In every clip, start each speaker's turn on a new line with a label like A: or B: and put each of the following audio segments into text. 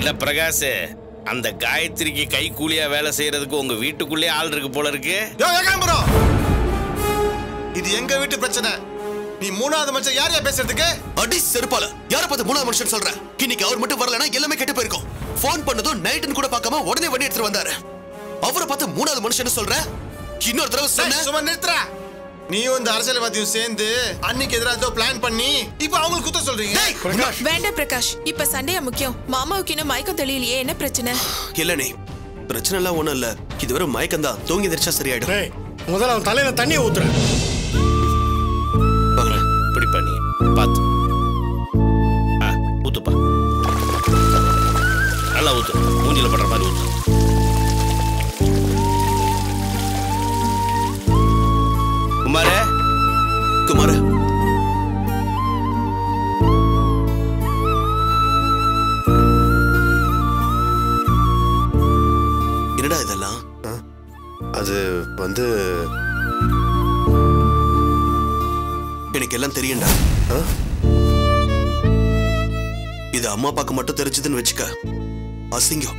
A: இல்ல பிரகாஷ் அந்த காயத்ரிக்கு கை கூலியா வேலை செய்யறதுக்கு உங்க வீட்டுக்குள்ளே ஆள் இருக்கு போல இருக்கு
B: யோ ஏகாம்பரம் இது எங்க வீட்டு பிரச்சனை நீ மூணாவது மனுஷன் யார் யார் பேசுறதுக்கு
C: அடி செருப்பால யார பார்த்து மூணாவது மனுஷன் சொல்ற இன்னைக்கு அவர் மட்டும் வரலனா எல்லாமே கெட்டு போயிருக்கும் ஃபோன் பண்ணதும் நைட்னு கூட பார்க்காம உடனே வண்டி எடுத்துட்டு வந்தாரு அவரை பார்த்து மூணாவது மனுஷன் சொல்ற இன்னொரு தடவை
B: டேய்,
C: சொன்ன
B: சும்மா நிறுத்துறா நீயும் இந்த அரசியல்வாதியும் சேர்ந்து அன்னைக்கு எதிராக ஏதோ பிளான் பண்ணி இப்போ அவங்களுக்கு குத்த சொல்றீங்க
C: பிரகாஷ்
D: வேண்டாம் பிரகாஷ் இப்ப சண்டையா முக்கியம் மாமாவுக்கு இன்னும் மயக்கம் தெரியலையே என்ன பிரச்சனை
C: இல்ல நீ பிரச்சனை எல்லாம் ஒண்ணும் இல்ல இது வெறும் மயக்கம் தான் தூங்கி எந்திரிச்சா சரியாயிடும்
E: டேய் முதல்ல அவன் தலையில தண்ணியை ஊத்துறேன்
C: பார்க்கறேன்.
A: இப்படி பண்ணி பார்த்து ஆ, ஊத்துப்பா நல்லா ஊத்து மூஞ்சில படுற மாதிரி ஊத்து குமாரே
C: குமார என்னடா இதெல்லாம்
F: அது வந்து
C: எனக்கு எல்லாம் தெரியும்டா
F: ஆ?
C: இது அம்மா அப்பாக்கு மட்டும் தெரிஞ்சதுன்னு வச்சுக்க அசிங்கம்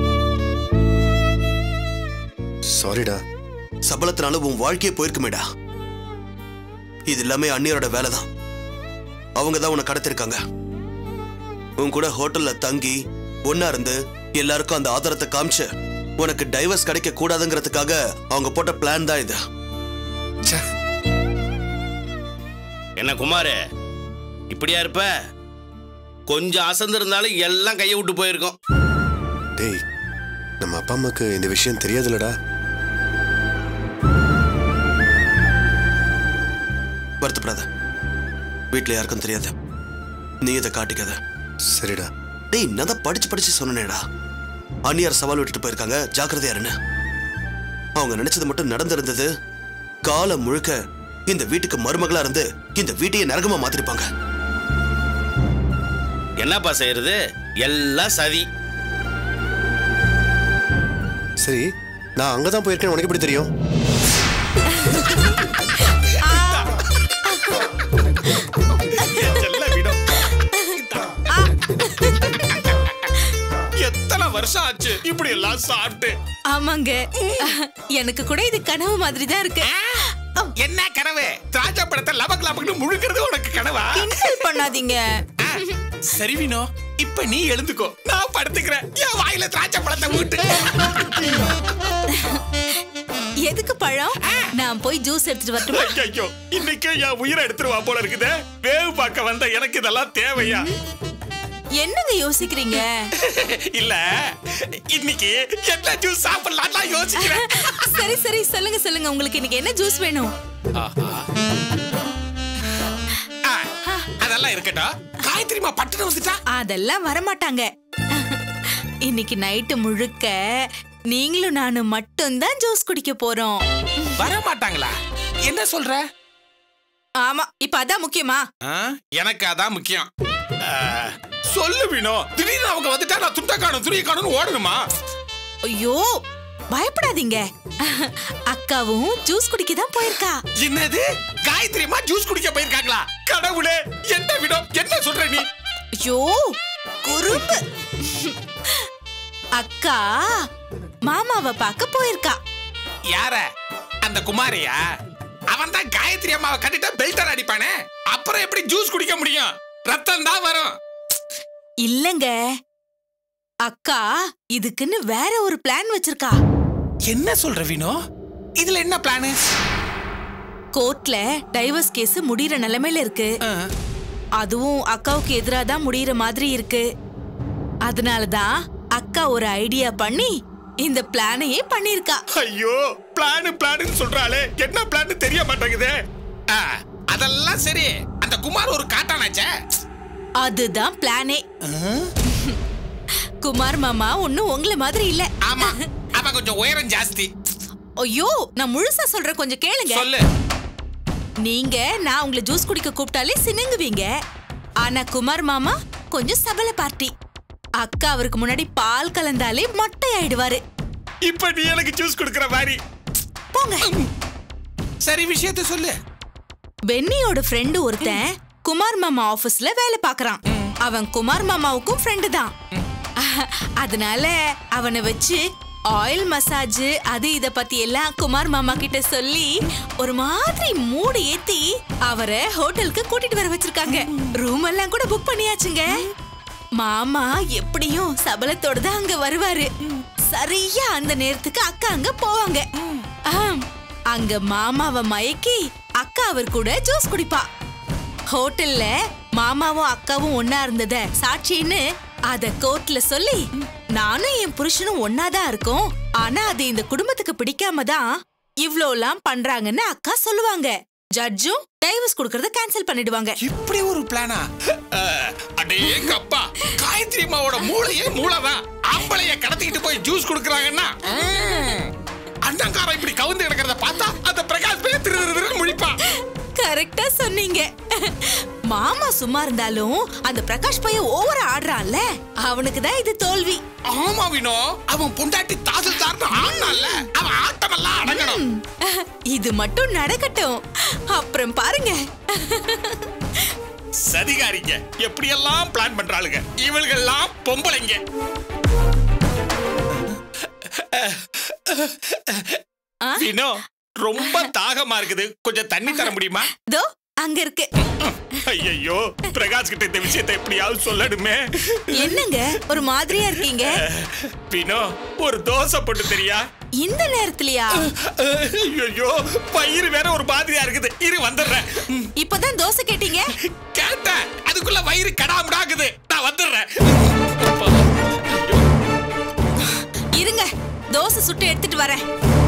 F: சாரிடா
C: சபலத்தினால உன் வாழ்க்கையே போயிருக்குமேடா இது எல்லாமே அந்நியரோட வேலை தான் அவங்க தான் உன்னை கடத்திருக்காங்க உன் கூட ஹோட்டல்ல தங்கி ஒன்னா இருந்து எல்லாருக்கும் அந்த ஆதாரத்தை காமிச்சு உனக்கு டைவர்ஸ் கிடைக்க கூடாதுங்கிறதுக்காக அவங்க போட்ட பிளான் தான் இது
A: என்ன குமாரே இப்படியா இருப்ப கொஞ்சம் அசந்திருந்தாலும் எல்லாம் கையை விட்டு போயிருக்கோம்
F: டேய் நம்ம அப்பா அம்மாக்கு இந்த விஷயம் தெரியாதுல்லடா
C: வருத்தப்படாத வீட்ல யாருக்கும் தெரியாது நீ இதை காட்டிக்காத
F: சரிடா
C: டேய் நான் தான் படிச்சு படிச்சு சொன்னேடா அந்நியார் சவால் விட்டுட்டு போயிருக்காங்க ஜாக்கிரதையா இருன்னு அவங்க நினைச்சது மட்டும் நடந்திருந்தது காலம் முழுக்க இந்த வீட்டுக்கு மருமகளா இருந்து இந்த வீட்டையே நரகமா மாத்திருப்பாங்க
A: என்னப்பா செய்யறது எல்லாம் சதி
F: சரி நான் அங்கதான் போயிருக்கேன் உனக்கு எப்படி தெரியும்
A: எத்தனை வருஷம் ஆச்சு இப்படி எல்லாம் சாப்பிட்டு
G: ஆமாங்க எனக்கு கூட இது கனவு மாதிரி தான் இருக்கு
H: என்ன கனவு திராட்சை பழத்தை லபக் லபக்னு முழுக்கிறது உனக்கு கனவா
G: கிண்டல் பண்ணாதீங்க
H: ஆ, சரி வினோ இப்ப நீ எழுந்துக்கோ நான் படுத்துக்கிறேன் என் வாயில திராட்சை பழத்தை விட்டு
G: எதுக்கு பழம் நான் போய் ஜூஸ் எடுத்துட்டு வரட்டுமா
H: ஐயோ இன்னைக்கு என் உயிரை எடுத்துருவா போல இருக்குதே வேவு பார்க்க வந்த எனக்கு இதெல்லாம் தேவையா
G: என்னங்க யோசிக்கிறீங்க
H: இல்ல இன்னைக்கு என்ன ஜூஸ் சாப்பிடலாம் யோசிக்கிறேன்
G: சரி சரி சொல்லுங்க சொல்லுங்க உங்களுக்கு இன்னைக்கு என்ன ஜூஸ் வேணும்
H: ஆ, அதெல்லாம் இருக்கட்டும் காயத்ரிமா பட்டுன்னு வந்துட்டா
G: அதெல்லாம் வரமாட்டாங்க இன்னைக்கு நைட்டு முழுக்க நீங்களும் நானும் மட்டும்தான் ஜூஸ் குடிக்க போறோம்
H: வர மாட்டாங்களா என்ன சொல்ற
G: ஆமா இப்ப அதான் முக்கியமா
H: ஆ, எனக்கு அதான் முக்கியம் ஆ, சொல்லு வினோ திடீர்னு அவங்க வந்துட்டா நான் துண்டை காணும் துணியை காணும்னு ஓடணுமா
G: ஐயோ பயப்படாதீங்க அக்காவும் ஜூஸ் குடிக்க தான் போயிருக்கா
H: என்னது காயத்ரிமா ஜூஸ் குடிக்க போயிருக்காங்களா கடவுளே என்ன வினோ என்ன சொல்ற நீ
G: ஐயோ குறும்பு அக்கா மாமாவை பார்க்க போயிருக்கா
H: யார அந்த குமாரியா அவன் தான் காயத்ரி அம்மாவை கட்டிட்டா பெல்டர் அடிப்பானே அப்புறம் எப்படி ஜூஸ் குடிக்க முடியும் ரத்தம் தான் வரும்
G: இல்லங்க அக்கா இதுக்குன்னு வேற ஒரு பிளான் வச்சிருக்கா
H: என்ன சொல்ற வினோ இதுல என்ன பிளானு
G: கோர்ட்ல டைவர்ஸ் கேஸ் முடியற நிலைமையில இருக்கு அதுவும் அக்காவுக்கு எதிராக தான் முடியற மாதிரி இருக்கு அதனால தான் அக்கா ஒரு ஐடியா பண்ணி இந்த பிளானையே பண்ணிருக்கா
H: ஐயோ பிளானு பிளான்னு சொல்றாளே என்ன பிளான் தெரிய மாட்டேங்குதே ஆ, அதெல்லாம் சரி அந்த குமார் ஒரு காட்டானாச்சே
G: அதுதான் பிளானே குமார் மாமா ஒண்ணும் உங்கள மாதிரி இல்ல
H: ஆமா அவன் கொஞ்சம் உயரம் ஜாஸ்தி
G: ஐயோ நான் முழுசா சொல்றேன் கொஞ்சம் கேளுங்க
H: சொல்லு
G: நீங்க நான் உங்களை ஜூஸ் குடிக்க கூப்பிட்டாலே சினுங்குவீங்க ஆனா குமார் மாமா கொஞ்சம் சபல பார்ட்டி அக்கா அவருக்கு முன்னாடி பால் கலந்தாலே மொட்டை ஆயிடுவாரு
H: இப்ப நீ எனக்கு ஜூஸ் கொடுக்கற மாதிரி
G: போங்க
H: சரி விஷயத்த சொல்லு
G: பென்னியோட ஃப்ரெண்டு ஒருத்தன் குமார் மாமா ஆபீஸ்ல வேலை பார்க்கறான் அவன் குமார் மாமாவுக்கும் ஃப்ரெண்டு தான் அதனால அவனை வச்சு ஆயில் மசாஜ் அது இத பத்தி எல்லாம் குமார் மாமா கிட்ட சொல்லி ஒரு மாதிரி மூடு ஏத்தி அவரை ஹோட்டலுக்கு கூட்டிட்டு வர வச்சிருக்காங்க ரூம் எல்லாம் கூட புக் பண்ணியாச்சுங்க மாமா எப்படியும் சபலத்தோட தான் அங்க வருவாரு சரியா அந்த நேரத்துக்கு அக்கா அங்க போவாங்க ஆம், அங்க மாமாவை மயக்கி அக்கா அவர் கூட ஜூஸ் குடிப்பா ஹோட்டல்ல மாமாவும் அக்காவும் ஒன்னா இருந்தத சாட்சின்னு அத கோர்ட்ல சொல்லி நானும் என் புருஷனும் ஒன்னாதான் இருக்கோம் ஆனா அது இந்த குடும்பத்துக்கு பிடிக்காம தான் இவ்ளோலாம் பண்றாங்கன்னு அக்கா சொல்லுவாங்க ஜட்ஜும் டைவர்ஸ் கொடுக்கறத கேன்சல் பண்ணிடுவாங்க
H: இப்படி ஒரு பிளானா அடேங்க அப்பா காயத்ரி அம்மாவோட மூளையே மூளைதான் ஆம்பளைய கடத்திக்கிட்டு போய் ஜூஸ் குடுக்கறாங்கன்னா அண்ணங்காரன் இப்படி கவுந்து கிடக்கிறத பார்த்தா அந்த பிரகாஷ் பேர் திரு திரு திருன்னு முழிப்பான்
G: கரெக்டா சொன்னீங்க மாமா சும்மா இருந்தாலும் அந்த பிரகாஷ் பையன் ஓவரா ஆடுறான்ல அவனுக்கு தான் இது தோல்வி
H: ஆமா வினோ அவன் பொண்டாட்டி தாசில்தார்னு ஆனால அவன் ஆட்டமெல்லாம் அடங்கணும்
G: இது மட்டும் நடக்கட்டும் அப்புறம் பாருங்க
H: சதிகாரிங்க எப்படியெல்லாம் பிளான் பண்றாளுங்க இவள்கெல்லாம் பொம்பளைங்க
G: ஆ?
H: வினோ ரொம்ப தாகமா இருக்குது கொஞ்சம் தண்ணி தர முடியுமா
G: தோ அங்க இருக்கு
H: ஐயோ பிரகாஷ் கிட்ட இந்த விஷயத்தை எப்படியாவது சொல்லணுமே
G: என்னங்க ஒரு மாதிரியா இருக்கீங்க
H: வினோ ஒரு தோசை போட்டு தெரியா
G: இந்த நேரத்துலயா
H: ஐயோ பயிர் வேற ஒரு மாதிரியா இருக்குது இரு வந்துடுறேன் ம்,
G: இப்பதான் தோசை கேட்டீங்க
H: கேட்டேன் அதுக்குள்ள வயிறு கடாமுடாகுது நான் வந்துடுறேன்
G: இருங்க தோசை சுட்டு எடுத்துட்டு வரேன்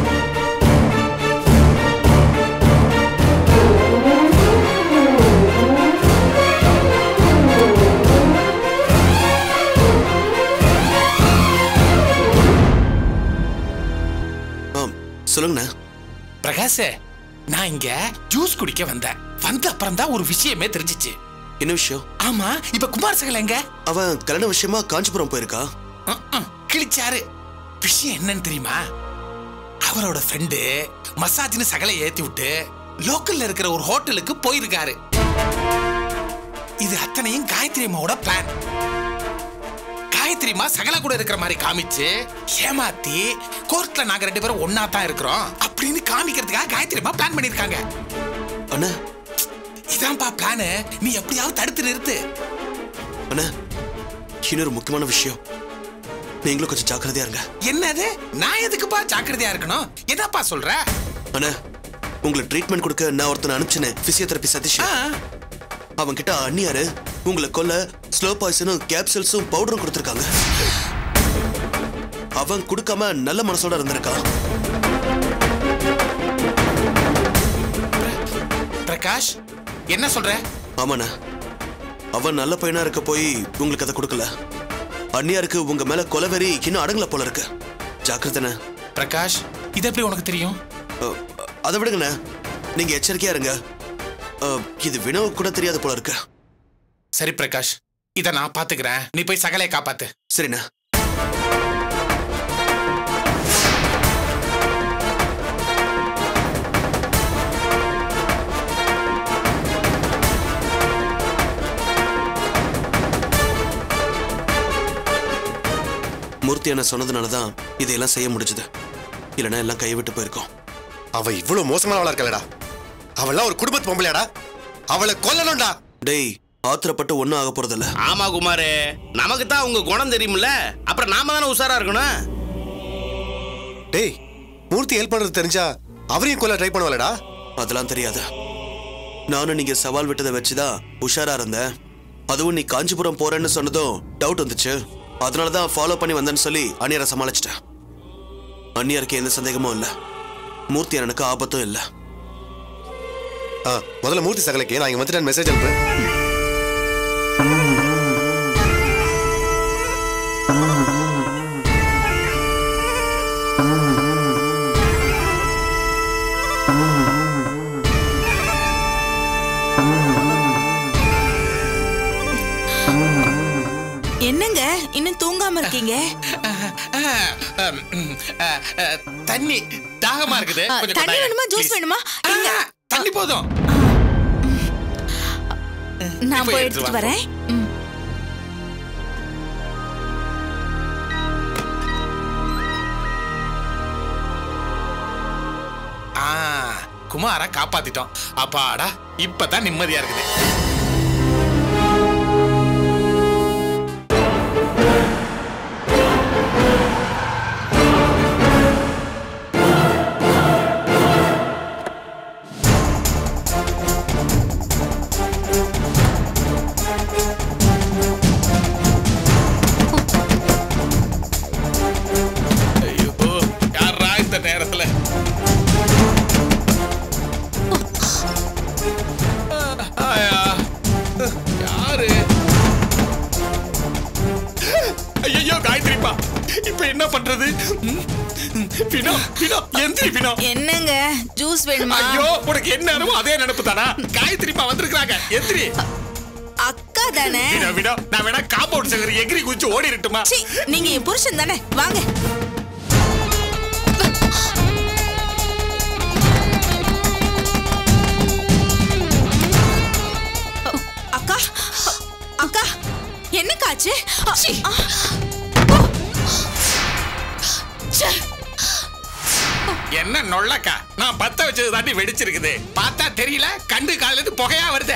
C: ஆம் சொல்லுங்கண்ணா
H: பிரகாஷ் நான் இங்க ஜூஸ் குடிக்க வந்தேன் வந்த அப்புறம் தான் ஒரு விஷயமே தெரிஞ்சிச்சு
C: என்ன விஷயம்
H: ஆமா இப்ப குமார் சகல் எங்க
C: அவன் கல்யாண விஷயமா காஞ்சிபுரம் போயிருக்கா
H: அஹ், அஹ், கிழிச்சாரு விஷயம் என்னன்னு தெரியுமா அவரோட ஃப்ரெண்டு மசாஜ்னு சகலை ஏத்தி விட்டு லோக்கல்ல இருக்கிற ஒரு ஹோட்டலுக்கு போயிருக்காரு இது அத்தனையும் காயத்ரி அம்மாவோட பிளான் காயத்ரி அம்மா சகல கூட இருக்கிற மாதிரி காமிச்சு ஏமாத்தி கோர்ட்ல நாங்க ரெண்டு பேரும் ஒன்னா தான் இருக்கிறோம் அப்படின்னு காமிக்கிறதுக்காக காயத்ரி அம்மா பிளான் பண்ணிருக்காங்க
C: அண்ணா
H: இதான்ப்பா பிளானு நீ எப்படியாவது தடுத்து நிறுத்து
C: அண்ணா இன்னொரு முக்கியமான விஷயம் நீங்களும் கொஞ்சம் ஜாக்கிரதையா இருங்க
H: என்னது நான் எதுக்குப்பா ஜாக்கிரதையா இருக்கணும் என்னப்பா சொல்ற
C: அண்ணா உங்களுக்கு ட்ரீட்மெண்ட் கொடுக்க நான் ஒருத்தனை அனுப்பிச்சேன் பிசியோதெரபி சதீஷ்
H: ஆ,
C: அவன் கிட்ட அண்ணியாரு உங்களை கொல்ல ஸ்லோ பாய்சனும் கேப்சூல்ஸும் பவுடரும் கொடுத்துருக்காங்க அவன் கொடுக்காம நல்ல மனசோட இருந்திருக்கான்
H: பிரகாஷ் என்ன சொல்ற
C: ஆமாண்ணா அவன் நல்ல பையனா இருக்க போய் உங்களுக்கு அதை கொடுக்கல அண்ணியாருக்கு உங்க மேல கொலவெறி இன்னும் அடங்கல போல இருக்கு ஜாக்கிரதைண்ணே
H: பிரகாஷ் இது எப்படி உனக்கு தெரியும்
C: அஹ், அதை விடுங்கண்ணே நீங்க எச்சரிக்கையா இருங்க அஹ், இது வினவு கூட தெரியாது போல இருக்கு
H: சரி பிரகாஷ் இத நான் பாத்துக்கிறேன் நீ போய் சகலையை காப்பாத்து
C: சரிண்ணா மூர்த்தி என்ன சொன்னதுனால தான் இதையெல்லாம் செய்ய முடிஞ்சது இல்லைன்னா எல்லாம் கையை விட்டு போயிருக்கோம்
F: அவ இவ்வளவு மோசமானவளா இருக்கலடா அவள்லாம் ஒரு குடும்பத்து பொம்பளையாடா அவளை கொல்லணும்டா
C: டேய் ஆத்திரப்பட்டு ஒன்றும் ஆக போறதில்ல
A: ஆமா குமாரு நமக்கு தான் உங்க குணம் தெரியும்ல அப்புறம் நாம தானே உஷாரா இருக்கணும்
F: டேய் மூர்த்தி ஹெல்ப் பண்றது தெரிஞ்சா அவரையும் கொல்ல ட்ரை பண்ணுவாளடா
C: அதெல்லாம் தெரியாது நானும் நீங்க சவால் விட்டதை வச்சுதான் உஷாரா இருந்தேன் அதுவும் நீ காஞ்சிபுரம் போறேன்னு சொன்னதும் டவுட் வந்துச்சு அதனால தான் ஃபாலோ பண்ணி வந்தேன்னு சொல்லி அந்நியரை சமாளிச்சிட்டேன் அந்நியருக்கு எந்த சந்தேகமும் இல்லை மூர்த்தி எனக்கு ஆபத்தும் இல்லை
F: ஆ முதல்ல மூர்த்தி சகலைக்கு நான் இங்க வந்துட்டேன் மெசேஜ் அனுப்பு
G: என்னங்க இன்னும் தூங்காம இருக்கீங்க
H: அஹ், அஹ், ம், அஹ், அஹ், தண்ணி தாகமா இருக்குது
G: அஹ்,
H: கொஞ்சம்
G: தண்ணி
H: கொண்டாயா,
G: வேணுமா, ஜூஸ்
H: please.
G: வேணுமா?
H: ஆ,
G: இல்ல.
H: தண்ணி போதும்
G: நான்
H: போய்
G: போய்
H: எடுத்துட்டு
G: எடுத்துட்டு
H: வா.
G: வரேன் ம்.
H: குமார காப்பாத்திட்டோம் அப்பாடா இப்பதான் நிம்மதியா இருக்குது ஐயோ யாரா இந்த நேரத்துல ஆயா, யாரு ஐயோ காயத்ரிப்பா இப்ப என்ன பண்றது ம், ம், வினோ வினோ எந்திரி வினோ
G: என்னங்க ஜூஸ் வேணுமா
H: ஐயோ உனக்கு என்ன நேரமோ அதே நினைப்பு தானா காயத்ரிப்பா வந்திருக்காங்க எந்திரி
G: அக்கா தானே
H: வினோ வினோ நான் வேணா காம்பவுண்ட் சங்கர் எகிரி குச்சி ஓடிரட்டுமா
G: சீ, நீங்க என் புருஷன் தானே வாங்க அக்கா அக்கா என்ன காச்சு
H: என்ன நொள்ளக்கா நான் பத்த வச்சது தாண்டி வெடிச்சிருக்குது பார்த்தா தெரியல கண்டு காதுல இருந்து புகையா வருதே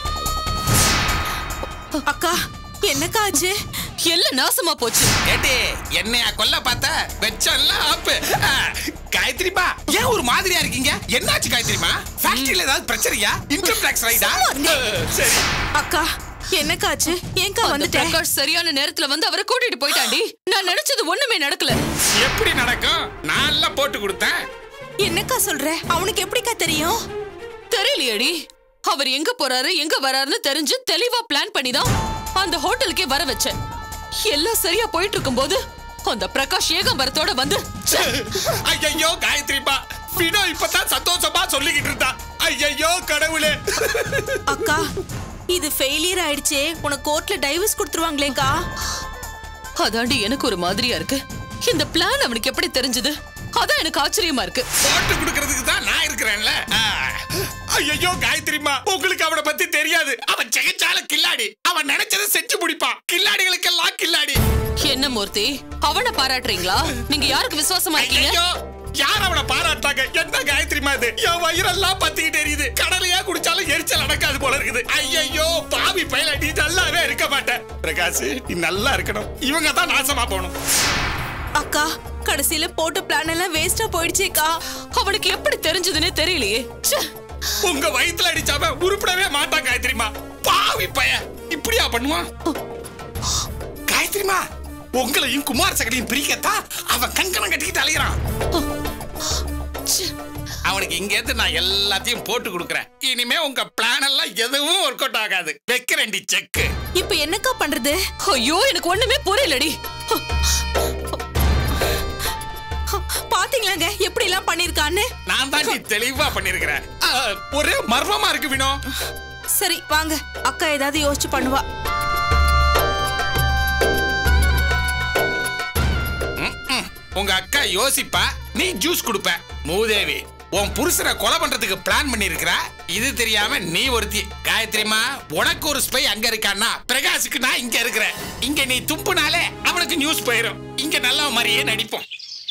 G: அக்கா என்ன காச்சு
I: எல்லாம் நாசமா போச்சு
H: ஏடி என்னையா கொல்ல பார்த்த வெச்சல்ல ஆப்பு ஆ, காயத்ரிப்பா ஏன் ஒரு மாதிரியா இருக்கீங்க என்னாச்சு காயத்ரிமா ஃபேக்டரியில ஏதாவது பிரச்சனையா இன்கம் டாக்ஸ் ரைடா சரி
G: அக்கா என்ன காச்சு ஏன்க்கா
I: அந்த
G: வந்துட்டேன்
I: பிரகாஷ் சரியான நேரத்துல வந்து அவரை கூட்டிட்டு போயிட்டாண்டி நான் நினைச்சது ஒண்ணுமே நடக்கல
H: எப்படி நடக்கும் நான் எல்லாம் போட்டு கொடுத்தேன்
G: என்னக்கா சொல்ற அவனுக்கு எப்படிக்கா தெரியும்
I: தெரியலையேடி அவர் எங்க போறாரு எங்க வராருன்னு தெரிஞ்சு தெளிவா பிளான் பண்ணி தான் அந்த ஹோட்டலுக்கே வர வச்சேன் எல்லாம் சரியா போயிட்டு இருக்கும்போது அந்த பிரகாஷ் ஏகாம்பரத்தோட வந்து ச்சே,
H: ஐயையோ காயத்ரிப்பா வினோ இப்பதான் சந்தோஷமா சொல்லிக்கிட்டு இருந்தா ஐயையோ கடவுளே
G: அக்கா இது ஃபெயிலியர் ஆயிடுச்சே உனக்கு கோர்ட்ல டைவர்ஸ் கொடுத்துருவாங்களேக்கா
I: அதாண்டி எனக்கு ஒரு மாதிரியா இருக்கு இந்த பிளான் அவனுக்கு எப்படி தெரிஞ்சது அதான் எனக்கு ஆச்சரியமா இருக்கு
H: போட்டு கொடுக்கறதுக்கு தான் நான் இருக்கிறேன்ல ஐயோ காயத்ரிமா உங்களுக்கு அவனை பத்தி தெரியாது அவன் ஜெகச்சால கில்லாடி அவன் நினைச்சதை செஞ்சு முடிப்பான் கில்லாடிகளுக்கெல்லாம் கில்லாடி
I: என்ன மூர்த்தி அவனை பாராட்டுறீங்களா நீங்க யாருக்கு விசுவாசமா இருக்கீங்க
H: ஐயோ யார் அவனை பாராட்டாங்க என்ன காயத்ரிமா இது என் வயிறெல்லாம் பத்திக்கிட்டு எரியுது கடலையா குடிச்சாலும் எரிச்சல் நடக்காது போல இருக்குது ஐயோ பாவி பயில நீ நல்லாவே இருக்க மாட்டேன் பிரகாஷ் நீ நல்லா இருக்கணும் இவங்க தான் நாசமா போகணும்
G: அக்கா கடைசியில போட்ட பிளான் எல்லாம் வேஸ்டா போயிடுச்சேக்கா
I: அவனுக்கு எப்படி தெரிஞ்சதுன்னே தெரியலையே ச்சே.
H: உங்க வயித்துல அடிச்சாம உருப்படவே மாட்டான் காயத்ரிமா பாவி பைய இப்படியா பண்ணுவான் காயத்ரிமா உங்களையும் குமார் சகலையும் பிரிக்கத்தான் அவன் கங்கணம் கட்டிக்கிட்டு அலைகிறான் அவனுக்கு இங்க இருந்து நான் எல்லாத்தையும் போட்டு கொடுக்குறேன் இனிமே உங்க பிளான் எல்லாம் எதுவும் ஒர்க் அவுட் ஆகாது வைக்கிறேன்டி செக்கு
G: இப்ப என்னக்கா பண்றது
I: ஐயோ எனக்கு ஒண்ணுமே புரியலடி
G: பாத்தீங்களாங்க எப்படி எல்லாம் பண்ணிருக்கான்னு
H: நான் தான் தெளிவா பண்ணிருக்கிறேன் ஒரே மர்மமா இருக்கு வினோ
G: சரி வாங்க அக்கா ஏதாவது யோசிச்சு பண்ணுவா
H: ம்ம். உங்க அக்கா யோசிப்பா நீ ஜூஸ் கொடுப்ப மூதேவி உன் புருஷனை கொலை பண்றதுக்கு பிளான் பண்ணிருக்கிற இது தெரியாம நீ ஒருத்தி காயத்ரிமா உனக்கு ஒரு ஸ்பை அங்க இருக்கான்னா பிரகாஷுக்கு நான் இங்க இருக்கிறேன் இங்க நீ தும்புனாலே அவனுக்கு நியூஸ் போயிடும் இங்க நல்ல மாதிரியே நடிப்போம்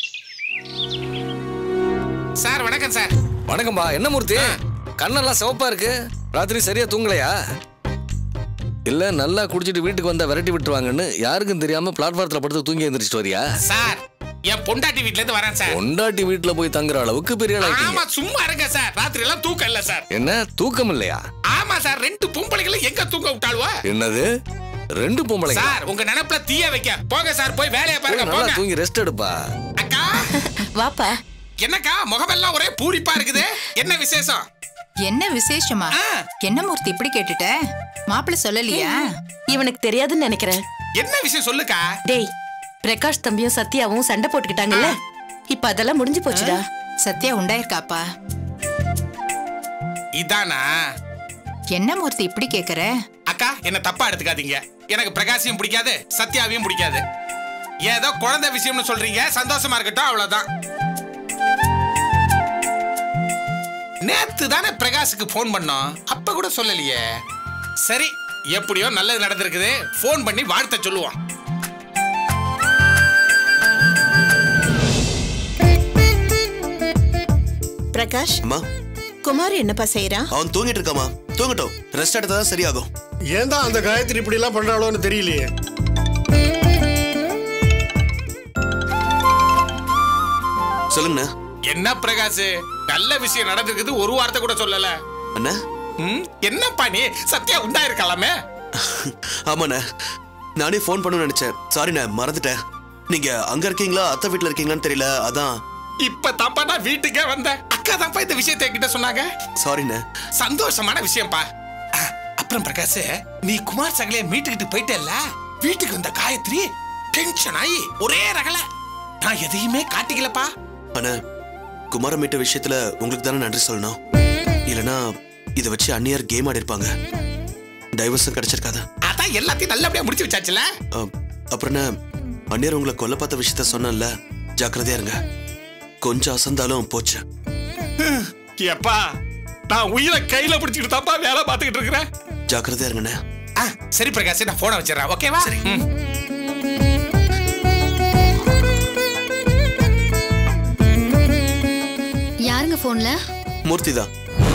H: சார் வணக்கம் சார்
J: வணக்கம்பா என்ன மூர்த்தி கண்ணெல்லாம் சிவப்பா இருக்கு ராத்திரி சரியா தூங்கலையா இல்ல நல்லா குடிச்சிட்டு வீட்டுக்கு வந்தா விரட்டி விட்டுருவாங்கன்னு யாருக்கும் தெரியாம பிளாட்ஃபாரத்துல படுத்து தூங்கி எந்திரிச்சிட்டு வரியா
H: சார் என் பொண்டாட்டி வீட்ல இருந்து வரேன் சார்
J: பொண்டாட்டி வீட்டுல போய் தங்குற அளவுக்கு பெரிய ஆள் ஆயிட்டீங்க.
H: ஆமா சும்மா இருங்க சார் ராத்திரி எல்லாம் தூக்கம் இல்ல சார்
J: என்ன தூக்கம் இல்லையா
H: ஆமா சார் ரெண்டு பொம்பளைகளை எங்க தூங்க விட்டாளுவா
J: என்னது ரெண்டு பொம்பளைங்க
H: சார் உங்க நினைப்புல தீய வைக்க போங்க சார் போய் வேலையை பாருங்க
J: நல்லா
H: போங்க
J: தூங்கி ரெஸ்ட் எடுப்பா
H: அக்கா
K: வாப்பா
H: என்னக்கா முகமெல்லாம் ஒரே பூரிப்பா இருக்குது என்ன விசேஷம்
K: என்ன விசேஷமா
H: ஆ.
K: என்ன மூர்த்தி இப்படி கேட்டுட்ட மாப்பிள்ள சொல்லலையா
L: இவனுக்கு தெரியாதுன்னு நினைக்கிறேன்
H: என்ன விஷயம் சொல்லுக்கா
L: டேய் பிரகாஷ் தம்பியும் சத்யாவும் சண்டை போட்டுக்கிட்டாங்கல்ல இப்ப அதெல்லாம் முடிஞ்சு போச்சுடா
K: சத்யா உண்டாயிருக்காப்பா
H: இதானா
K: என்ன மூர்த்தி இப்படி கேக்குற
H: அக்கா என்ன தப்பா எடுத்துக்காதீங்க எனக்கு பிரகாஷையும் பிடிக்காது சத்யாவையும் பிடிக்காது ஏதோ குழந்தை விஷயம்னு சொல்றீங்க சந்தோஷமா இருக்கட்டும் அவ்வளவுதான் நேத்து தானே பிரகாஷுக்கு ஃபோன் பண்ணோம் அப்ப கூட சொல்லலையே சரி எப்படியோ நல்லது நடந்திருக்குது ஃபோன் பண்ணி வாழ்த்த சொல்லுவோம்
L: பிரகாஷ்
C: அம்மா
M: குமார் என்னப்பா செய்யறான்
C: அவன் தூங்கிட்டு இருக்காமா தூங்கட்டும் ரெஸ்ட் எடுத்தா தான் சரியாகும்
E: ஏன் தான் அந்த காயத்ரி இப்படி எல்லாம் பண்றாளோன்னு தெரியலையே
C: சொல்லுங்கண்ணா
H: என்ன பிரகாஷ் நல்ல விஷயம் நடந்திருக்குது ஒரு வார்த்தை கூட சொல்லல
C: அண்ணா
H: ம், என்னப்பா நீ சத்யா உண்டா இருக்கலாமே
C: ஆமாண்ணே நானே ஃபோன் பண்ணணும்னு நினைச்சேன் சாரிண்ணே மறந்துட்டேன் நீங்க அங்க இருக்கீங்களா அத்தை வீட்ல இருக்கீங்களான்னு தெரியல அதான்
H: இப்ப தாப்பா நான் வீட்டுக்கே வந்தேன் அக்கா தான்ப்பா இந்த விஷயத்தை என்கிட்ட சொன்னாங்க
C: சாரிண்ணே
H: சந்தோஷமான விஷயம்ப்பா அஹ், அப்புறம் பிரகாஷ் நீ குமார் சகலைய மீட்டுக்கிட்டு போயிட்டல்ல வீட்டுக்கு வந்த காயத்ரி டென்ஷன் ஆகி ஒரே ரகல நான் எதையுமே காட்டிக்கலப்பா
C: அண்ணா குமாரம் மீட்ட விஷயத்துல உங்களுக்கு தானே நன்றி சொல்லணும் இல்லனா இதை வச்சு அந்நியார் கேம் ஆடி இருப்பாங்க டைவர்ஸும் கிடைச்சிருக்காது
H: அதான் எல்லாத்தையும் நல்லபடியா முடிச்சு வச்சாச்சுல
C: அஹ், அப்புறம் என்ன அந்நியார் உங்களை கொல்ல பார்த்த விஷயத்த சொன்னேன்ல ஜாக்கிரதையா இருங்க கொஞ்சம் அசந்தாலும் போச்சு
H: எப்பா நான் உயிரை கையில பிடிச்சிட்டு தாப்பா வேலை பார்த்துக்கிட்டு இருக்கிறேன்
C: ஜாக்கிரதையா இருங்கண்ணே
H: ஆ, சரி பிரகாஷ் நான் போனை வச்சிடறேன் ஓகேவா ம்.
N: யாருங்க போன்ல
C: மூர்த்தி தான்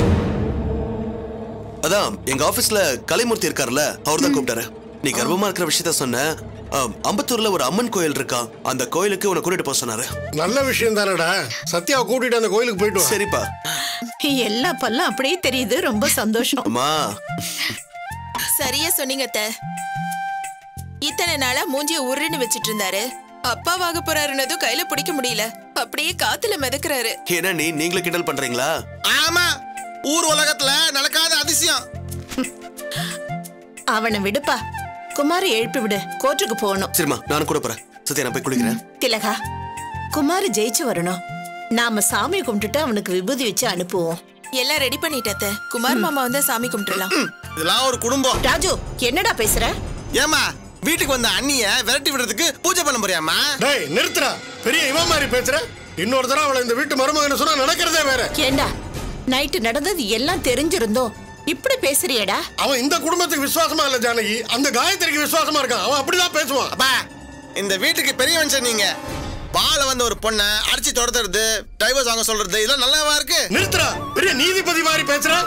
C: அதான் எங்க ஆபீஸ்ல கலைமூர்த்தி இருக்கார்ல அவர் தான் கூப்பிட்டாரு நீ கர்ப்பமா இருக்கிற விஷயத்த சொன்ன அஹ், அம்பத்தூர்ல ஒரு அம்மன் கோயில் இருக்கா அந்த கோயிலுக்கு உன்னை கூட்டிட்டு போக சொன்னாரு
E: நல்ல விஷயம் தானடா சத்யாவை கூட்டிட்டு அந்த கோயிலுக்கு போயிட்டு வா
C: சரிப்பா
M: எல்லா பல்லும் அப்படியே தெரியுது ரொம்ப சந்தோஷம்
C: அம்மா
D: சரியா சொன்னீங்க அத்தை இத்தனை நாளா மூஞ்சிய உருன்னு வச்சிட்டு இருந்தாரு அப்பாவாக போறாருன்னதும் கையில பிடிக்க முடியல அப்படியே காத்துல மிதக்குறாரு
C: என்ன நீ நீங்களும் கிண்டல் பண்றீங்களா
B: ஆமா ஊர் உலகத்துல நடக்காத அதிசயம்
M: அவனை விடுப்பா குமாரை எழுப்பி விடு கோர்ட்டுக்கு போகணும்
C: சரிம்மா நானும் கூட போறேன் சத்யா நான் போய் குளிக்கிறேன்
M: திலகா குமார் ஜெயிச்சு வரணும் நாம சாமி கும்பிட்டுட்டு அவனுக்கு விபூதி வச்சு அனுப்புவோம்
D: எல்லாம் ரெடி பண்ணிட்ட அத்தை குமார் மாமா வந்தா சாமி கும்பிட்டுலாம்
B: இதெல்லாம் ஒரு குடும்பம்
M: ராஜு என்னடா பேசுற
B: ஏமா வீட்டுக்கு வந்த அண்ணிய விரட்டி விடுறதுக்கு பூஜை பண்ண போறியாமா
E: டேய் நிறுத்துறா பெரிய இவன் மாதிரி பேசுற இன்னொரு தடவை அவளை இந்த வீட்டு மருமகன் சொன்னா நடக்கிறதே வேற
M: ஏண்டா நைட்டு நடந்தது எல்லாம் தெரிஞ்சிருந்தோம் இப்படி பேசுறியடா
E: அவன் இந்த குடும்பத்துக்கு விசுவாசமா இல்ல ஜானகி அந்த காயத்ரிக்கு விசுவாசமா இருக்கான் அவன் அப்படிதான் பேசுவான்
B: அப்பா இந்த வீட்டுக்கு பெரிய மனுஷன் நீங்க வாழ வந்த ஒரு பொண்ணை அடிச்சு துரத்துறது டைவர்ஸ் வாங்க சொல்றது இதெல்லாம் நல்லாவா இருக்கு
E: நிறுத்துறா பெரிய நீதிபதி மாதிரி பேசுற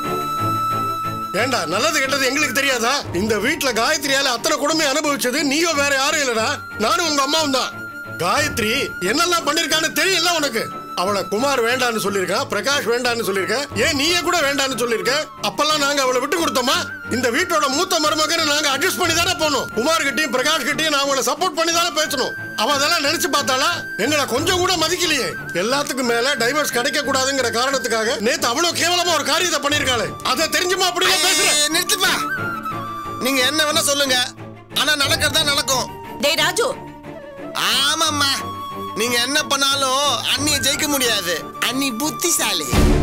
E: ஏண்டா நல்லது கெட்டது எங்களுக்கு தெரியாதா இந்த வீட்ல காயத்ரியால அத்தனை குடும்பம் அனுபவிச்சது நீயோ வேற யாரும் இல்லடா நானும் உங்க அம்மாவும் தான் காயத்ரி என்னெல்லாம் பண்ணிருக்கான்னு தெரியல உனக்கு அவளை குமார் வேண்டான்னு சொல்லியிருக்கா பிரகாஷ் வேண்டான்னு சொல்லியிருக்க ஏன் நீயே கூட வேண்டான்னு சொல்லியிருக்க அப்பெல்லாம் நாங்க அவளை விட்டு கொடுத்தோமா இந்த வீட்டோட மூத்த மருமகனை நாங்க அட்ஜஸ்ட் பண்ணி தானே போனோம் குமார் கிட்டயும் பிரகாஷ் கிட்டயும் நான் அவளை சப்போர்ட் பண்ணி தானே பேசணும் அவ அதெல்லாம் நினைச்சு பார்த்தாளா எங்களை கொஞ்சம் கூட மதிக்கலையே எல்லாத்துக்கும் மேல டைவர்ஸ் கிடைக்க கூடாதுங்கிற காரணத்துக்காக நேத்து அவ்வளவு கேவலமா ஒரு காரியத்தை பண்ணிருக்காளே அதை தெரிஞ்சுமா அப்படியே பேசுற
B: ஏய், நிறுத்துப்பா நீங்க என்ன வேணா சொல்லுங்க ஆனா நடக்கிறதா நடக்கும்
M: டேய் ராஜு
B: ஆமாம்மா நீங்க என்ன பண்ணாலும் அண்ணிய ஜெயிக்க முடியாது அண்ணி புத்திசாலி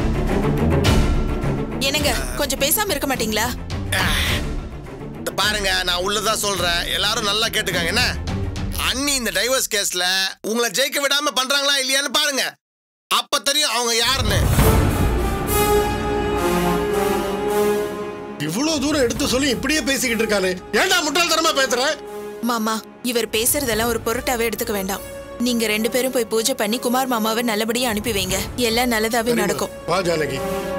D: என்னங்க கொஞ்சம் பேசாம இருக்க மாட்டீங்களா
B: இந்த பாருங்க நான் உள்ளதா சொல்றேன் எல்லாரும் நல்லா கேட்டுக்காங்க என்ன அண்ணி இந்த டைவர்ஸ் கேஸ்ல உங்களை ஜெயிக்க விடாம பண்றாங்களா இல்லையான்னு பாருங்க அப்ப தெரியும் அவங்க யாருன்னு
E: இவ்வளவு தூரம் எடுத்து சொல்லி இப்படியே பேசிக்கிட்டு இருக்கானே ஏன்டா முட்டாள்தனமா பேசுற
D: மாமா இவர் பேசுறதெல்லாம் ஒரு பொருட்டாவே எடுத்துக்க வேண்டாம் நீங்க ரெண்டு பேரும் போய் பூஜை பண்ணி குமார் மாமாவை நல்லபடியா அனுப்பி வைங்க எல்லாம் நல்லதாவே நடக்கும்
E: வா ஜானகி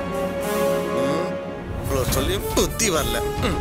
B: இவ்வளோ சொல்லி புத்தி வரல ம்.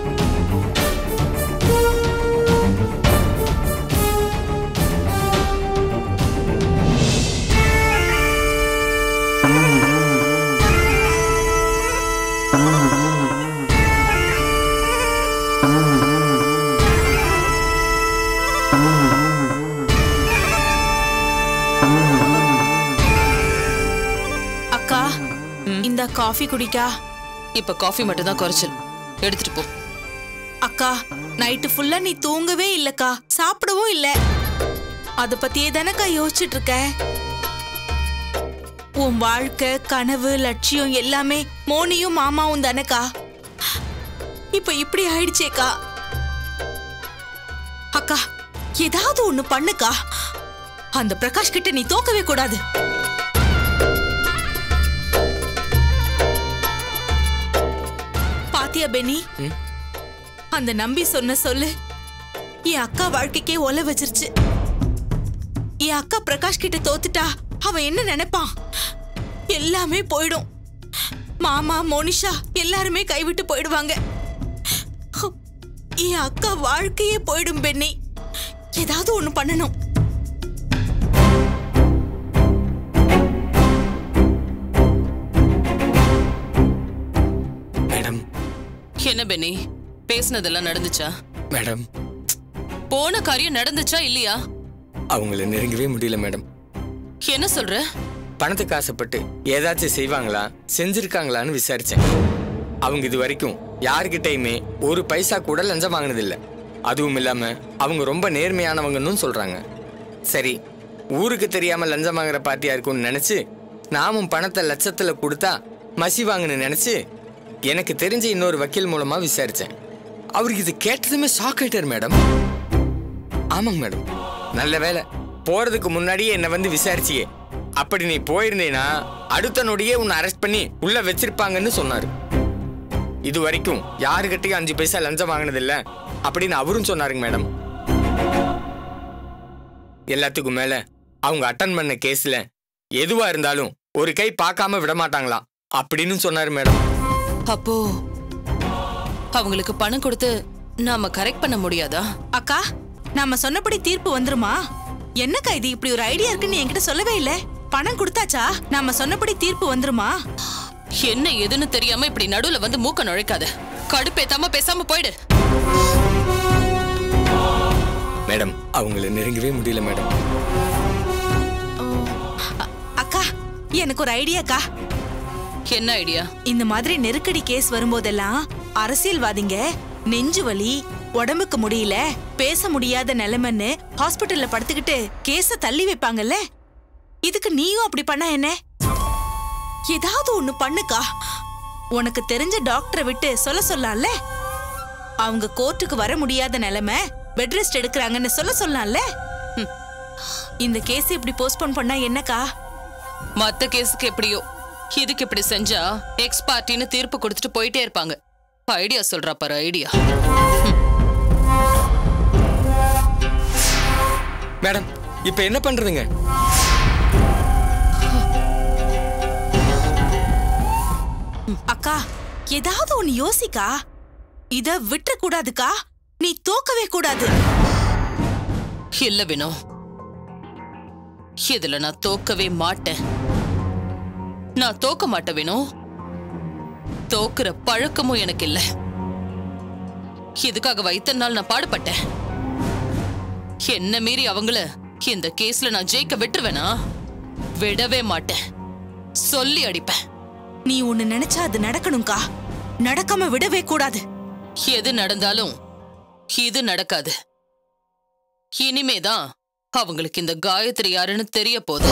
G: அக்கா இந்த காஃபி குடிக்கா
I: இப்ப காஃபி மட்டும் தான் குறைச்சல் எடுத்துட்டு போ
G: அக்கா நைட்டு ஃபுல்லா நீ தூங்கவே இல்லக்கா சாப்பிடவும் இல்ல அத பத்தியே தானக்கா யோசிச்சுட்டு இருக்க உன் வாழ்க்கை கனவு லட்சியம் எல்லாமே மோனியும் மாமாவும் தானக்கா இப்ப இப்படி ஆயிடுச்சேக்கா அக்கா ஏதாவது ஒண்ணு பண்ணுக்கா அந்த பிரகாஷ் கிட்ட நீ தோக்கவே கூடாது பாத்தியா பெனி அந்த நம்பி சொன்ன சொல்லு என் அக்கா வாழ்க்கைக்கே ஒல வச்சிருச்சு என் அக்கா பிரகாஷ் கிட்ட தோத்துட்டா அவன் என்ன நினைப்பான் எல்லாமே போயிடும் மாமா மோனிஷா எல்லாருமே கைவிட்டு போயிடுவாங்க என் அக்கா வாழ்க்கையே போயிடும் பெண்ணி ஏதாவது ஒண்ணு பண்ணணும்
N: மேடம்
I: என்ன பெனி பேசுனதெல்லாம் நடந்துச்சா
N: மேடம்
I: போன காரியம் நடந்துச்சா இல்லையா
N: அவங்கள நெருங்கவே முடியல மேடம்
I: என்ன சொல்ற
N: பணத்துக்கு ஆசைப்பட்டு ஏதாச்சும் செய்வாங்களா செஞ்சிருக்காங்களான்னு விசாரிச்சேன் அவங்க இது வரைக்கும் யாருக்கிட்டையுமே ஒரு பைசா கூட லஞ்சம் வாங்கினதில்ல அதுவும் இல்லாம அவங்க ரொம்ப நேர்மையானவங்கன்னு சொல்றாங்க சரி ஊருக்கு தெரியாம லஞ்சம் வாங்குற பார்ட்டியா இருக்கும்னு நினைச்சு நாமும் பணத்தை லட்சத்துல கொடுத்தா மசி வாங்கன்னு நினைச்சு எனக்கு தெரிஞ்ச இன்னொரு வக்கீல் மூலமா விசாரிச்சேன் அவருக்கு இது கேட்டதுமே ஷாக் ஆயிட்டார் மேடம் ஆமாங்க மேடம் நல்ல வேலை போறதுக்கு முன்னாடியே என்னை வந்து விசாரிச்சியே அப்படி நீ போயிருந்தேனா அடுத்த நொடியே உன்னை அரெஸ்ட் பண்ணி உள்ள வச்சிருப்பாங்கன்னு சொன்னாரு இது வரைக்கும் யாருக்கிட்டையும் அஞ்சு பைசா லஞ்சம் வாங்கினதில்ல அப்படின்னு அவரும் சொன்னாருங்க மேடம் எல்லாத்துக்கும் மேல அவங்க அட்டன் பண்ண கேஸ்ல எதுவா இருந்தாலும் ஒரு கை பார்க்காம விட மாட்டாங்களாம் அப்படின்னு சொன்னாரு மேடம்
I: அப்போ அவங்களுக்கு பணம் கொடுத்து நாம கரெக்ட் பண்ண முடியாதா
G: அக்கா நாம சொன்னபடி தீர்ப்பு வந்துருமா என்னக்கா இது இப்படி ஒரு ஐடியா இருக்குன்னு என்கிட்ட சொல்லவே இல்ல பணம் கொடுத்தாச்சா நாம சொன்னபடி தீர்ப்பு வந்துருமா
I: என்ன எதுன்னு தெரியாம இப்படி நடுவுல வந்து மூக்க நுழைக்காத கடுப்பேத்தாம பேசாம போயிடு
N: மேடம் அவங்கள நெருங்கவே முடியல மேடம்
G: அக்கா எனக்கு ஒரு ஐடியாக்கா
I: என்ன ஐடியா
G: இந்த மாதிரி நெருக்கடி கேஸ் வரும்போதெல்லாம் அரசியல்வாதிங்க நெஞ்சு வலி உடம்புக்கு முடியல பேச முடியாத நிலைமைன்னு ஹாஸ்பிட்டல்ல படுத்துக்கிட்டு கேஸ தள்ளி வைப்பாங்கல்ல இதுக்கு நீயும் அப்படி பண்ண என்ன ஏதாவது ஒண்ணு பண்ணுக்கா உனக்கு தெரிஞ்ச டாக்டரை விட்டு சொல்ல சொல்லலாம்ல அவங்க கோர்ட்டுக்கு வர முடியாத நிலைமை பெட் ரெஸ்ட் எடுக்கிறாங்கன்னு சொல்ல சொல்லலாம்ல ம். இந்த கேஸ் இப்படி போஸ்ட்போன் பண்ணா என்னக்கா
I: மத்த கேஸுக்கு எப்படியோ இதுக்கு இப்படி செஞ்சா எக்ஸ் பார்ட்டின்னு தீர்ப்பு கொடுத்துட்டு போயிட்டே இருப்பாங்க ஐடியா சொல்றா பாரு ஐடியா
N: மேடம் இப்போ என்ன பண்றதுங்க
G: அக்கா ஏதாவது ஒண்ணு யோசிக்கா இத விட்டுற கூடாதுக்கா நீ தோக்கவே கூடாது
I: இல்ல வினோ இதுல நான் தோக்கவே மாட்டேன் நான் தோக்க மாட்டேன் வினோ தோக்குற பழக்கமும் எனக்கு இல்ல இதுக்காக வைத்த நாள் நான் பாடுபட்டேன் என்ன மீறி அவங்கள இந்த கேஸ்ல நான் ஜெயிக்க விட்டுருவேனா விடவே மாட்டேன் சொல்லி அடிப்பேன்
G: நீ ஒண்ணு நினைச்சா அது நடக்கணும்க்கா நடக்காம விடவே கூடாது
I: எது நடந்தாலும் இது நடக்காது இனிமேதான் அவங்களுக்கு இந்த காயத்ரி யாருன்னு தெரிய போகுது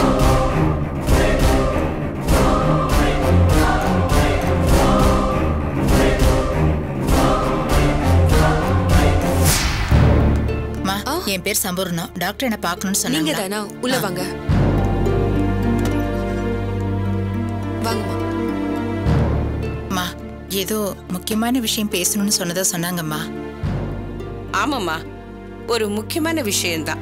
K: மா என் பேர் சம்பூர்ணம் டாக்டர் என்ன பார்க்கணும்னு சொன்னாங்க
O: நீங்க தானா உள்ள வாங்க வாங்கம்மா
K: மா ஏதோ முக்கியமான விஷயம் பேசணும்னு சொன்னதா சொன்னாங்கம்மா
P: ஆமாம்மா ஒரு முக்கியமான விஷயம்தான்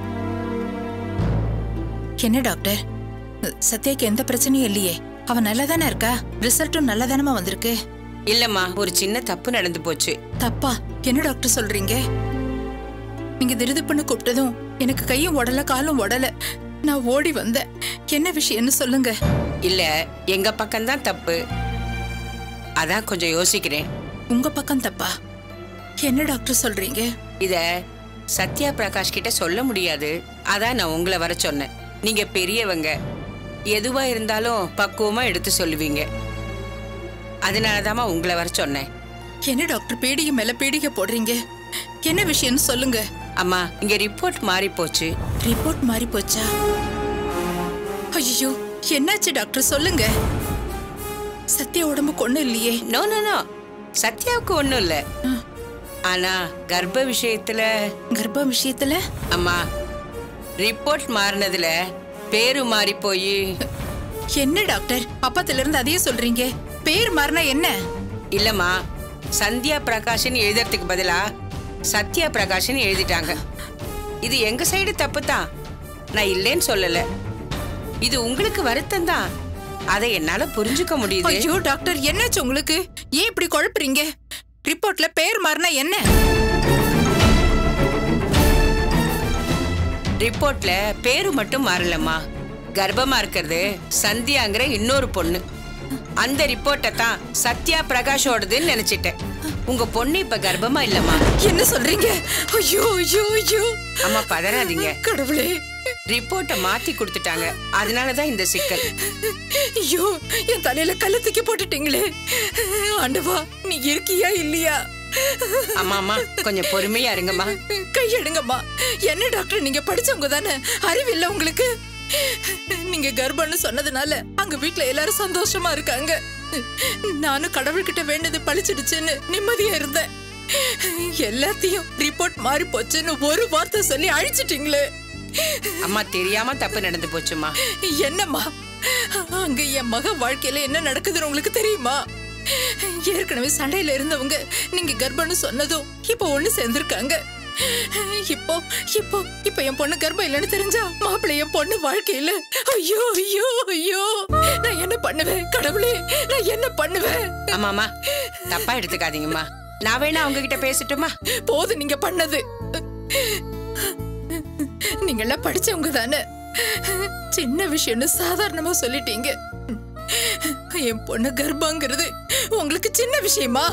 K: என்ன டாக்டர் சத்யாக்கு எந்த பிரச்சனையும் இல்லையே அவ நல்லா தானே இருக்கா ரிசல்ட்டும் நல்லா தானமா வந்திருக்கு
P: இல்லம்மா ஒரு சின்ன தப்பு நடந்து போச்சு
K: தப்பா என்ன டாக்டர் சொல்றீங்க நீங்க திருதுப்புன்னு கூப்பிட்டதும் எனக்கு கையும் உடல காலும் உடல நான் ஓடி வந்தேன் என்ன விஷயம்னு சொல்லுங்க
P: இல்ல எங்க பக்கம்தான் தப்பு அதான் கொஞ்சம் யோசிக்கிறேன்
K: உங்க பக்கம் தப்பா என்ன டாக்டர் சொல்றீங்க
P: இத சத்யா பிரகாஷ் கிட்ட சொல்ல முடியாது அதான் நான் உங்களை வர சொன்னேன் நீங்க பெரியவங்க எதுவா இருந்தாலும் பக்குவமா எடுத்து சொல்லுவீங்க அதனாலதாம்மா உங்களை வர சொன்னேன்
K: என்ன டாக்டர் பீடிகை மேல பீடிகை போடுறீங்க என்ன விஷயம்னு சொல்லுங்க
P: அம்மா இங்க ரிப்போர்ட் மாறி போச்சு
K: ரிப்போர்ட் மாறி போச்சா ஐயோ என்னாச்சு டாக்டர் சொல்லுங்க சத்யா உடம்புக்கு ஒண்ணும் இல்லையே
P: நோ நோ நோ சத்யாவுக்கு ஒண்ணும் இல்ல ஆனா கர்ப்ப விஷயத்துல
K: கர்ப்ப விஷயத்துல
P: அம்மா ரிப்போர்ட் மாறினதுல பேரு மாறி போய்
K: என்ன டாக்டர் அப்பத்துல இருந்து அதையே சொல்றீங்க பேர் மாறினா என்ன
P: இல்லம்மா சந்தியா பிரகாஷ்னு எழுதுறதுக்கு பதிலா சத்யா பிரகாஷ்னு எழுதிட்டாங்க இது எங்க சைடு தப்பு தான் நான் இல்லைன்னு சொல்லல இது உங்களுக்கு வருத்தம் தான் அதை என்னால புரிஞ்சுக்க முடியுது
K: ஐயோ டாக்டர் என்னாச்சு உங்களுக்கு ஏன் இப்படி குழப்புறீங்க ரிப்போர்ட்ல பேர் மாறினா என்ன
P: ரிப்போர்ட்ல பேரு மட்டும் மாறலம்மா கர்ப்பமா இருக்கிறது சந்தியாங்கிற இன்னொரு பொண்ணு அந்த ரிப்போர்ட்டை தான் சத்யா பிரகாஷோடதுன்னு நினைச்சிட்டேன் உங்க பொண்ணு இப்ப கர்ப்பமா இல்லம்மா
K: என்ன சொல்றீங்க ஐயோ ஐயோ ஐயோ
P: அம்மா பதறாதீங்க
K: கடவுளே
P: ரிப்போர்ட்டை மாத்தி கொடுத்துட்டாங்க அதனாலதான் இந்த சிக்கல்
K: ஐயோ என் தலையில கல்ல தூக்கி போட்டுட்டீங்களே ஆண்டவா நீ இருக்கியா இல்லையா
P: அம்மா அம்மா கொஞ்சம் பொறுமையா இருங்கம்மா
K: கையெடுங்கம்மா என்ன டாக்டர் நீங்க படிச்சவங்க தானே அறிவில்ல உங்களுக்கு நீங்க கர்ப்பம்னு சொன்னதுனால அங்க வீட்ல எல்லாரும் சந்தோஷமா இருக்காங்க நானும் கடவுள்கிட்ட வேண்டது பழிச்சிடுச்சுன்னு நிம்மதியா இருந்தேன் எல்லாத்தையும் ரிப்போர்ட் மாறி போச்சுன்னு ஒரு வார்த்தை சொல்லி அழிச்சிட்டீங்களே
P: அம்மா தெரியாம தப்பு நடந்து போச்சுமா
K: என்னம்மா அங்க என் மக வாழ்க்கையில என்ன நடக்குதுன்னு உங்களுக்கு தெரியுமா ஏற்கனவே சண்டையில இருந்தவங்க நீங்க கர்ப்பம்னு சொன்னதும் இப்போ ஒண்ணு சேர்ந்திருக்காங்க இப்போ இப்போ இப்போ என் பொண்ணு கர்ப்பம் இல்லைன்னு தெரிஞ்சா மாப்பிள்ளை என் பொண்ணு வாழ்க்கையில ஐயோ ஐயோ ஐயோ நான் என்ன பண்ணுவேன் கடவுளே நான் என்ன பண்ணுவேன்
P: ஆமாமா தப்பா எடுத்துக்காதீங்கம்மா நான் வேணா அவங்க கிட்ட பேசட்டுமா
K: போதும் நீங்க பண்ணது நீங்க எல்லாம் படிச்சவங்க தானே சின்ன விஷயம்னு சாதாரணமா சொல்லிட்டீங்க என் பொண்ணு கர்ப்பங்கிறது உங்களுக்கு சின்ன விஷயமா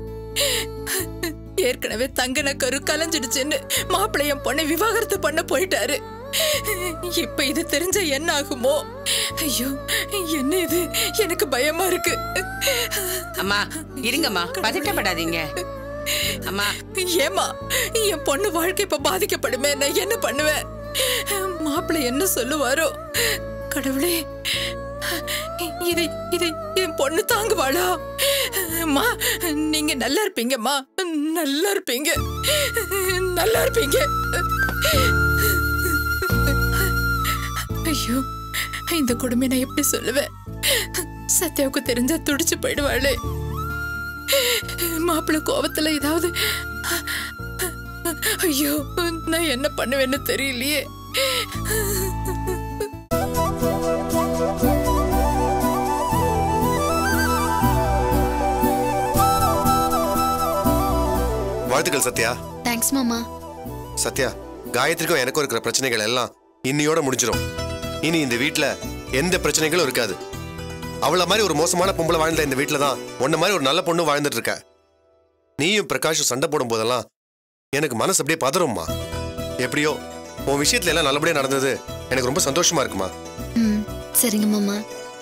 K: ஏற்கனவே தங்கன கரு கலைஞ்சிடுச்சுன்னு மாப்பிள்ளை என் பொண்ணை விவாகரத்து பண்ண போயிட்டாரு இப்ப இது தெரிஞ்ச என்ன ஆகுமோ ஐயோ என்ன இது எனக்கு பயமா இருக்கு
P: அம்மா இருங்கம்மா பதட்டப்படாதீங்க அம்மா
K: ஏமா என் பொண்ணு வாழ்க்கை இப்ப பாதிக்கப்படுமே நான் என்ன பண்ணுவேன் மாப்பிள்ளை என்ன சொல்லுவாரோ கடவுளே இதை இதை என் பொண்ணு தாங்குவாளா அம்மா நீங்க நல்லா இருப்பீங்கம்மா நல்லா இருப்பீங்க நல்லா இருப்பீங்க ஐயோ இந்த கொடுமை நான் எப்படி சொல்லுவேன் சத்யாவுக்கு தெரிஞ்சா துடிச்சு போயிடுவாளே மாப்பிள்ளை கோவத்துல ஏதாவது ஐயோ நான் என்ன பண்ணுவேன்னு தெரியலையே
F: வாழ்த்துக்கள் சத்யா
Q: தேங்க்ஸ் மாமா
F: சத்யா காயத்ரிக்கும் எனக்கும் இருக்கிற பிரச்சனைகள் எல்லாம் இன்னியோட முடிஞ்சிடும் இனி இந்த வீட்ல எந்த பிரச்சனைகளும் இருக்காது அவள மாதிரி ஒரு மோசமான பொம்பளை வாழ்ந்த இந்த வீட்ல தான் உன்ன மாதிரி ஒரு நல்ல பொண்ணு வாழ்ந்துட்டு இருக்க நீயும் பிரகாஷும் சண்டை போடும் போதெல்லாம் எனக்கு மனசு அப்படியே பதறும்மா எப்படியோ உன் விஷயத்துல எல்லாம் நல்லபடியா நடந்தது எனக்கு ரொம்ப சந்தோஷமா இருக்குமா
Q: ம் சரிங்க மாமா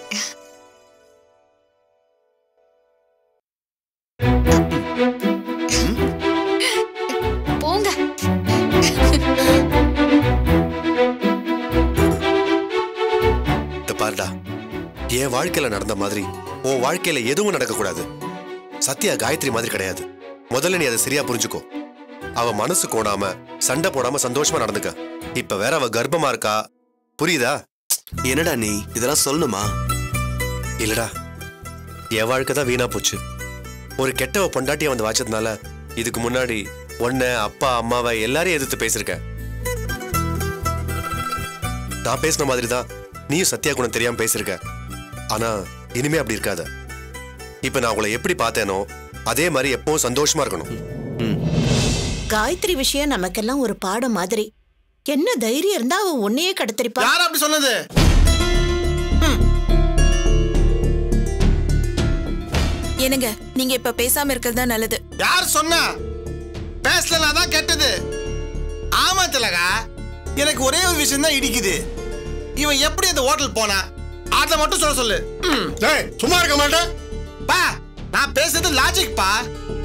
Q: போங்க
F: இந்த பாருடா என் வாழ்க்கையில நடந்த மாதிரி உன் வாழ்க்கையில எதுவும் நடக்கக்கூடாது சத்யா காயத்ரி மாதிரி கிடையாது முதல்ல நீ அதை சரியா புரிஞ்சுக்கோ அவ மனசு கோணாம சண்டை போடாம சந்தோஷமா நடந்துக்க இப்ப வேற அவ கர்ப்பமா இருக்கா புரியுதா
C: என்னடா நீ இதெல்லாம் சொல்லணுமா
F: இல்லடா என் வாழ்க்கை தான் வீணா போச்சு ஒரு கெட்டவ பொண்டாட்டிய வந்து வாச்சதுனால இதுக்கு முன்னாடி உன்னை அப்பா அம்மாவை எல்லாரையும் எதிர்த்து பேசிருக்க நான் பேசின மாதிரி தான் நீயும் சத்யா குணம் தெரியாம பேசிருக்க ஆனா இனிமே அப்படி இருக்காத இப்ப நான் உங்களை எப்படி பார்த்தேனோ அதே மாதிரி எப்பவும் சந்தோஷமா இருக்கணும்
M: காயத்ரி விஷயம் நமக்கெல்லாம் ஒரு பாடம் மாதிரி என்ன தைரியம் இருந்தா அவ உன்னையே கடத்திருப்பா
B: யார் அப்படி சொன்னது
D: என்னங்க நீங்க இப்ப பேசாம இருக்கிறது தான் நல்லது
B: யார் சொன்னா பேசலனா தான் கெட்டது ஆமா திலகா எனக்கு ஒரே ஒரு விஷயம் தான் இடிக்குது இவன் எப்படி அந்த ஹோட்டல் போனா அதை மட்டும் சொல்ல சொல்லு ம்.
E: டேய் சும்மா இருக்க மாட்டேன்
B: பா நான் பேசுறது லாஜிக் பா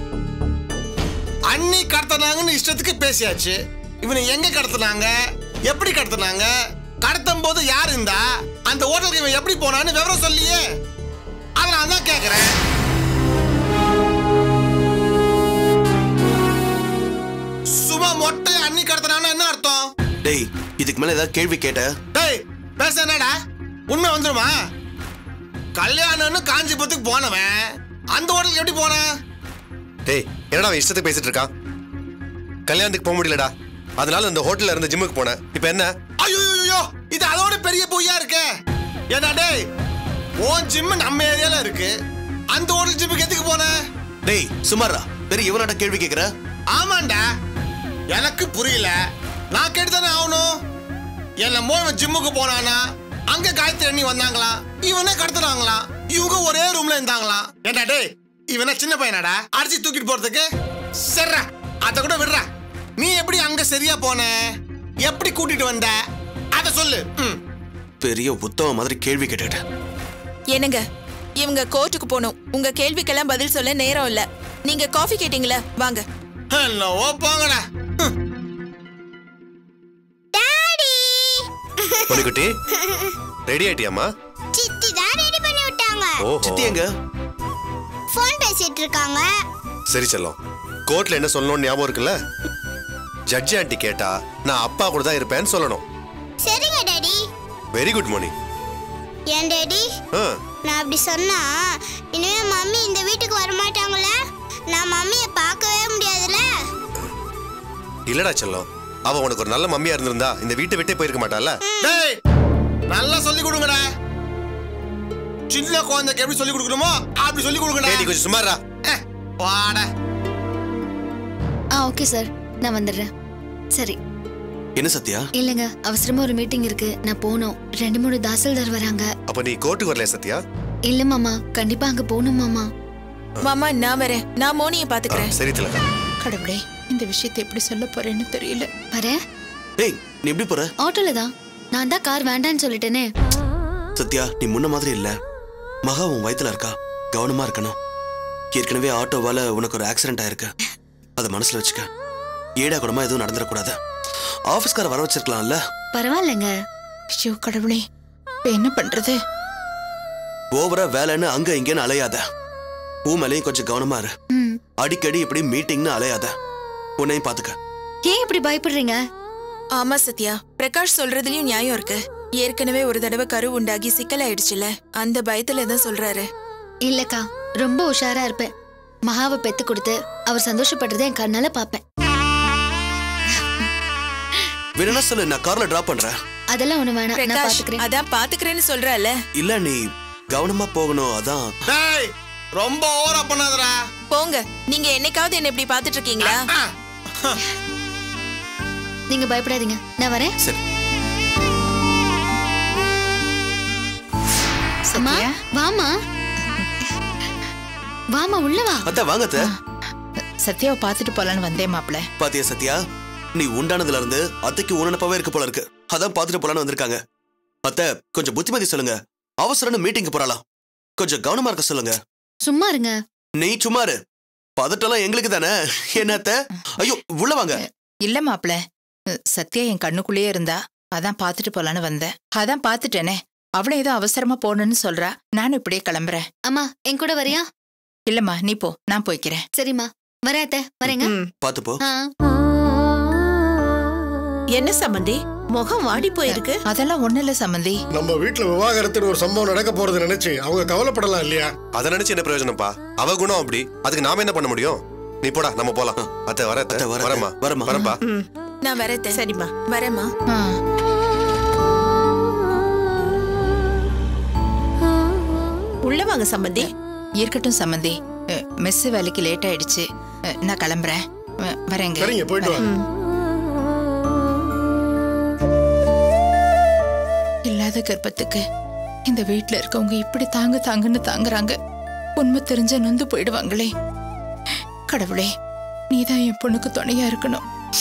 B: அண்ணி கடத்தினாங்கன்னு இஷ்டத்துக்கு பேசியாச்சு இவனை எங்க கடத்தினாங்க எப்படி கடத்தினாங்க கடத்தும் போது யார் இருந்தா அந்த ஹோட்டலுக்கு இவன் எப்படி போனான்னு விவரம் சொல்லியே அதனால தான் கேக்குறேன் சும்மா மொட்டை அண்ணி கடத்தினான்னா என்ன அர்த்தம்
C: டேய் இதுக்கு மேல ஏதாவது கேள்வி கேட்ட
B: டேய் பேச என்னடா உண்மை வந்துருமா கல்யாணம்னு காஞ்சிபுரத்துக்கு போனவன் அந்த ஹோட்டலுக்கு எப்படி போனான்
F: டேய் என்னடா அவன் இஷ்டத்துக்கு பேசிட்டு இருக்கான் கல்யாணத்துக்கு போக முடியலடா அதனால அந்த ஹோட்டல்ல இருந்த ஜிம்முக்கு போனேன் இப்ப என்ன
B: ஐயோ இது அதோட பெரிய பொய்யா இருக்கே ஏடா டேய் உன் ஜிம் நம்ம ஏரியால இருக்கு அந்த ஹோட்டல் ஜிம்முக்கு எதுக்கு போன
C: டேய் சுமாரா பெரிய இவனாட்ட கேள்வி கேக்குற
B: ஆமாண்டா எனக்கு புரியல நான் கேட்டுதானே ஆகணும் என்ன மோகன் ஜிம்முக்கு போனானா அங்க காயத்ரி அண்ணி வந்தாங்களாம் இவனே கடத்துனாங்களாம் இவங்க ஒரே ரூம்ல இருந்தாங்களாம் ஏண்டா டேய் இவனா சின்ன பையனாடா அடிச்சு தூக்கிட்டு போறதுக்கு சரிடா அத கூட விடுறா நீ எப்படி அங்க சரியா போன எப்படி கூட்டிட்டு வந்த அத சொல்லு ம்
C: பெரிய உத்தம மாதிரி கேள்வி கேட்டுக்கிட்ட
D: என்னங்க இவங்க கோர்ட்டுக்கு போகணும் உங்க கேள்விக்கெல்லாம் பதில் சொல்ல நேரம் இல்ல நீங்க காஃபி கேட்டீங்களா வாங்க
B: என்னவோ போங்கடா
F: பொன்னிக்குட்டி ரெடி ஆயிட்டியாமா
R: சித்தி தான் ரெடி பண்ணி விட்டாங்க
F: ஓஹோ
C: சித்தி எங்க
R: ஃபோன் பேசிட்டு இருக்காங்க
F: சரி செல்லம் கோர்ட்ல என்ன சொல்லணும்னு ஞாபகம் இருக்குல்ல ஜட்ஜி ஆண்டி கேட்டா நான் அப்பா கூட தான் இருப்பேன்னு சொல்லணும்
R: சரிங்க டாடி
F: வெரி குட் மோனி
R: ஏன் டாடி
F: ஆ
R: நான் அப்படி சொன்னா இனிமே மம்மி இந்த வீட்டுக்கு வர மாட்டாங்களே நான் மம்மியை பார்க்கவே முடியாதுல்ல
F: இல்லடா செல்லம் அவ உனக்கு ஒரு நல்ல மம்மியா இருந்திருந்தா இந்த வீட்டை விட்டே போயிருக்க மாட்டால
B: டேய் நல்லா சொல்லி கொடுங்கடா சின்ன குழந்தைக்கு எப்படி சொல்லி கொடுக்கணுமோ அப்படி சொல்லி கொடுங்கடா
F: டேய், நீ கொஞ்சம் சும்மாரா
B: வாடா
Q: ஆ ஓகே சார் நான் வந்துடுறேன் சரி
C: என்ன சத்யா
Q: இல்லைங்க அவசரமா ஒரு மீட்டிங் இருக்கு நான் போகணும் ரெண்டு மூணு தாசில்தார் வராங்க
F: அப்ப நீ கோர்ட்டுக்கு வரலையா சத்யா
Q: இல்ல மாமா கண்டிப்பா அங்க போகணும் மாமா
D: மாமா நான் வரேன் நான் மோனியை பாத்துக்கிறேன்
F: சரி திலகா
K: கடவுளே இந்த விஷயத்தை எப்படி சொல்ல போறேன்னு தெரியல
Q: வரேன்
C: டேய் நீ எப்படி போற
Q: ஆட்டோல தான் நான் தான் கார் வேண்டான்னு சொல்லிட்டேனே
C: சத்யா நீ முன்ன மாதிரி இல்ல மகா உன் வயித்துல இருக்கா கவனமா இருக்கணும் ஏற்கனவே ஆட்டோவால உனக்கு ஒரு ஆக்சிடென்ட் ஆயிருக்கு அதை மனசுல வச்சுக்க ஏடா கூடமா எதுவும் நடந்துடக்கூடாது ஆபீஸ்கார வர வச்சிருக்கலாம்ல
Q: பரவாயில்லைங்க
K: ஐயோ கடவுளே இப்ப என்ன பண்றது
C: ஓவரா வேலைன்னு அங்க இங்கன்னு அலையாத பூ மேலேயும் கொஞ்சம் கவனமா இரு
Q: ம்
C: அடிக்கடி இப்படி மீட்டிங்னு அலையாத உன்னையும் பாத்துக்க
Q: ஏன் இப்படி பயப்படுறீங்க
D: ஆமா சத்யா பிரகாஷ் சொல்றதுலயும் நியாயம் இருக்கு ஏற்கனவே ஒரு தடவை கரு உண்டாகி சிக்கல் ஆயிடுச்சுல அந்த பயத்துல தான் சொல்றாரு
Q: இல்லக்கா ரொம்ப உஷாரா இருப்பேன் மகாவை பெத்து கொடுத்து அவர் சந்தோஷப்படுறதை என் கண்ணால பாப்பேன்
C: வேணும்னா சொல்லு நான் கார்ல டிராப் பண்றேன்
Q: அதெல்லாம் ஒண்ணு வேணாம் நான்
D: பிரகாஷ்
Q: பாத்துக்கிறேன்
D: அதான் பாத்துக்கிறேன்னு சொல்றல
C: இல்ல நீ கவனமா போகணும் அதான்
B: டேய் ரொம்ப ஓவரா பண்ணாதடா
D: போங்க நீங்க என்னைக்காவது என்ன இப்படி பாத்துட்டு இருக்கீங்களா
Q: நீங்க பயப்படாதீங்க நான் வரேன்
C: சரி
Q: அம்மா வாமா வாமா உள்ள வா
C: அத்தா வாங்க அத்தை.
K: சத்யாவை பார்த்துட்டு போலான்னு வந்தேன் மாப்பிள
C: பாத்தியா சத்யா நீ உண்டானதுல இருந்து அத்தைக்கு உணனப்பாவே இருக்க போல இருக்கு அதான் பாத்துட்டு போலான்னு வந்திருக்காங்க அத்தை கொஞ்சம் புத்திமதி சொல்லுங்க அவசரம்னு மீட்டிங்க்கு போறாளாம் கொஞ்சம் கவனமா இருக்க சொல்லுங்க
Q: சும்மா இருங்க
C: நீ சும்மா இரு பதட்டெல்லாம் எங்களுக்கு தானே என்ன அத்தை ஐயோ உள்ள வாங்க
K: இல்ல மாப்பிள சத்யா என் கண்ணுக்குள்ளேயே இருந்தா அதான் பார்த்துட்டு போலான்னு வந்தேன் அதான் பார்த்துட்டேனே அவளை ஏதோ அவசரமா போகணும்னு சொல்றா நானும் இப்படியே கிளம்புறேன்
Q: அம்மா என் கூட வரியா
K: இல்லம்மா நீ போ நான் போய்க்கிறேன்
Q: சரிம்மா வரேன் அத்தை வரேங்க
C: பாத்து போ
Q: ஆ
M: என்ன சம்பந்தி முகம் வாடி போயிருக்கு
K: அதெல்லாம் ஒண்ணு இல்ல சம்பந்தி
E: நம்ம வீட்டுல விவாகரத்துன்னு ஒரு சம்பவம் நடக்க போறது நினைச்சு அவங்க கவலைப்படலாம் இல்லையா
F: அதை நினைச்சு என்ன பிரயோஜனப்பா அவ குணம் அப்படி அதுக்கு நாம என்ன பண்ண முடியும் நீ போடா நம்ம போலாம் அத்தை வர அத்தை வரமா
C: வரமா
F: வரப்பா
D: நான் வரேன்
M: சரிம்மா
D: வரேம்மா
M: உள்ள வாங்க சம்பந்தி
K: இருக்கட்டும் சம்பந்தி மெஸ் வேலைக்கு லேட் ஆயிடுச்சு அஹ், நான் கிளம்புறேன் அஹ், வரேங்க
E: சரிங்க, போயிட்டு வாங்க.
K: ம். இல்லாத கர்ப்பத்துக்கு இந்த வீட்ல இருக்கவங்க இப்படி தாங்க தாங்கன்னு தாங்குறாங்க உண்மை தெரிஞ்ச நொந்து போயிடுவாங்களே கடவுளே நீதான் என் பொண்ணுக்கு துணையா இருக்கணும்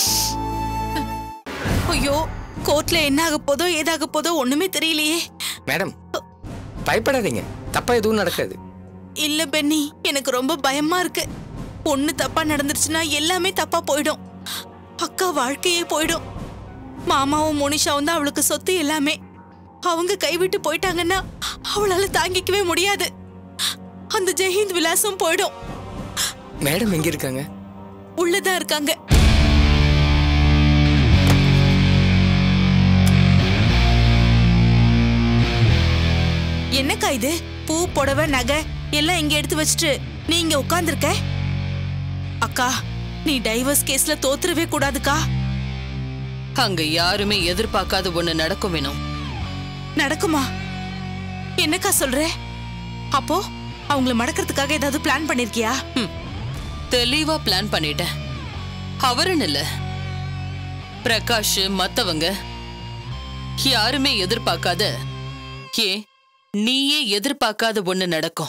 G: ஐயோ கோர்ட்ல என்ன ஆக போதோ ஏதாக போதோ ஒண்ணுமே தெரியலையே
N: மேடம் பயப்படாதீங்க தப்பா எதுவும் நடக்காது
G: இல்ல பென்னி எனக்கு ரொம்ப பயமா இருக்கு ஒண்ணு தப்பா நடந்துருச்சுன்னா எல்லாமே தப்பா போயிடும் அக்கா வாழ்க்கையே போயிடும் மாமாவும் மோனிஷாவும் தான் அவளுக்கு சொத்து எல்லாமே அவங்க கைவிட்டு போயிட்டாங்கன்னா அவளால தாங்கிக்கவே முடியாது அந்த ஜெயஹிந்த் விலாசம் போயிடும்
N: மேடம் எங்க இருக்காங்க
G: உள்ளதான் இருக்காங்க என்னக்கா இது பூ புடவை நகை எல்லாம் இங்க எடுத்து வச்சுட்டு நீ இங்க உட்கார்ந்திருக்க அக்கா நீ டைவர்ஸ் கேஸ்ல தோத்துறவே கூடாதுக்கா
I: அங்க யாருமே எதிர்பார்க்காத ஒண்ணு நடக்கும் வேணும்
G: நடக்குமா என்னக்கா சொல்ற அப்போ அவங்கள மடக்கிறதுக்காக ஏதாவது பிளான் பண்ணிருக்கியா
I: தெளிவா பிளான் பண்ணிட்டேன் அவருன்னு இல்ல பிரகாஷ் மத்தவங்க யாருமே எதிர்பார்க்காத ஏன் நீயே எதிர்பார்க்காத ஒண்ணு நடக்கும்